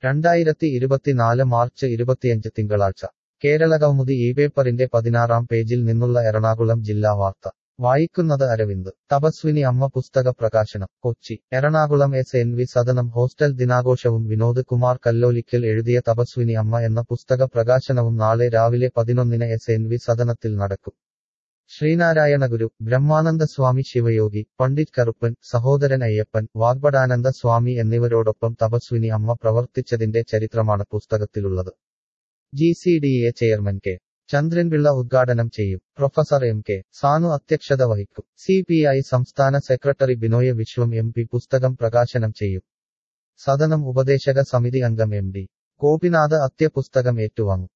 രണ്ടായിരത്തി ഇരുപത്തിനാല് മാർച്ച് ഇരുപത്തിയഞ്ച് തിങ്കളാഴ്ച കേരളകൗമുദി ഈ പേപ്പറിന്റെ പതിനാറാം പേജിൽ നിന്നുള്ള എറണാകുളം ജില്ലാ വാർത്ത വായിക്കുന്നത് അരവിന്ദ് തപസ്വിനി അമ്മ പുസ്തക പ്രകാശനം Kochi Ernakulam S N V Sadanam hostel ദിനാഘോഷവും വിനോദ് കുമാർ കല്ലോലിക്കൽ എഴുതിയ തപസ്വിനി അമ്മ എന്ന പുസ്തക പ്രകാശനവും നാളെ രാവിലെ പതിനൊന്നിന് എസ് എൻ വി സദനത്തിൽ നടക്കും ശ്രീനാരായണ ഗുരു ബ്രഹ്മാനന്ദ സ്വാമി ശിവയോഗി പണ്ഡിറ്റ് കറുപ്പൻ സഹോദരൻ അയ്യപ്പൻ വാഗ്ബടാനന്ദ സ്വാമി എന്നിവരോടൊപ്പം തപസ്വിനി അമ്മ പ്രവർത്തിച്ചതിന്റെ ചരിത്രമാണ് പുസ്തകത്തിലുള്ളത് G C D A chairman K Chandran Pillai ഉദ്ഘാടനം ചെയ്യും പ്രൊഫസർ എം കെ സാനു അധ്യക്ഷത വഹിക്കും സി പി ഐ സംസ്ഥാന സെക്രട്ടറി ബിനോയ് വിശ്വം എം പി പുസ്തകം പ്രകാശനം ചെയ്യും സദനം ഉപദേശക സമിതി അംഗം എം ഡി ഗോപിനാഥ് അത്യ പുസ്തകം ഏറ്റുവാങ്ങും